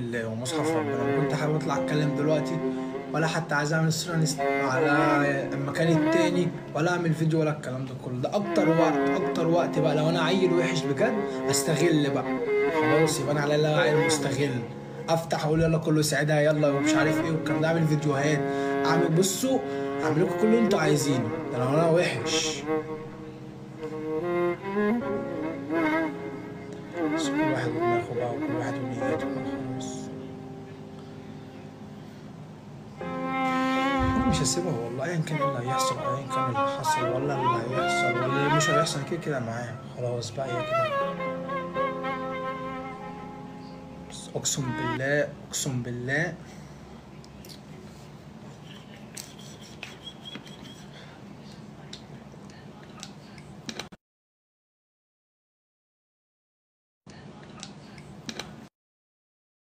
بالله ومصحف ربنا ما كنت حابب اطلع اتكلم دلوقتي ولا حتى عايز اعمل ستوري نست- على المكان التاني ولا اعمل فيديو ولا الكلام ده كله ده اكتر وقت اكتر وقت بقى لو انا عيل وحش بجد استغل بقى خلاص يبقى انا على اللي انا عيل مستغل افتح اقول يلا كله سعيدها يلا ومش عارف ايه والكلام ده اعمل فيديوهات اعمل بصوا اعمل لكم كل اللي انتوا عايزينه ده لو انا وحش بس كل واحد ودماغه بقى وكل واحد ونيته بقى خلاص انا مش هسيبها والله ايا كان اللي هيحصل ايا كان اللي حصل ولا اللي هيحصل ولا اللي مش هيحصل كده كده معاه خلاص بقى هي كده بس اقسم بالله اقسم بالله